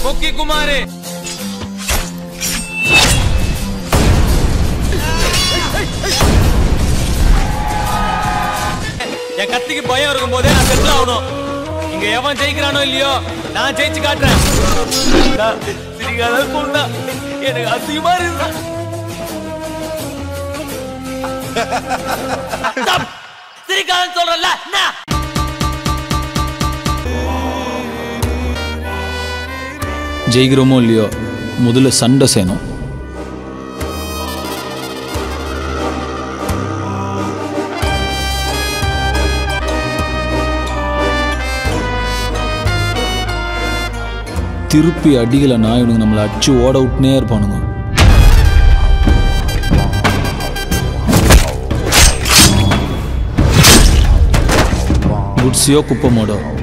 கொக்கி குமாரு என் கத்திக்கு பயம் இருக்கும் போதே நான் செட்டில் ஆகணும் இங்க எவன் ஜெயிக்கிறானோ இல்லையோ நான் ஜெயிச்சு காட்டுறேன் நான் சிரிக்காத சொன்னா எனக்கு அசிங்கமா இருந்தா சிரிக்காதன்னு சொல்றல ஜெயிக்கிறோமோ இல்லையோ முதல்ல சண்டை செய்யணும் திருப்பி அடிக்கலைன்னா இவனுங்க நம்மளை அடிச்சு ஓட விட்டுனே இருப்பானுங்க குட்ஸியோ குப்பமோடோ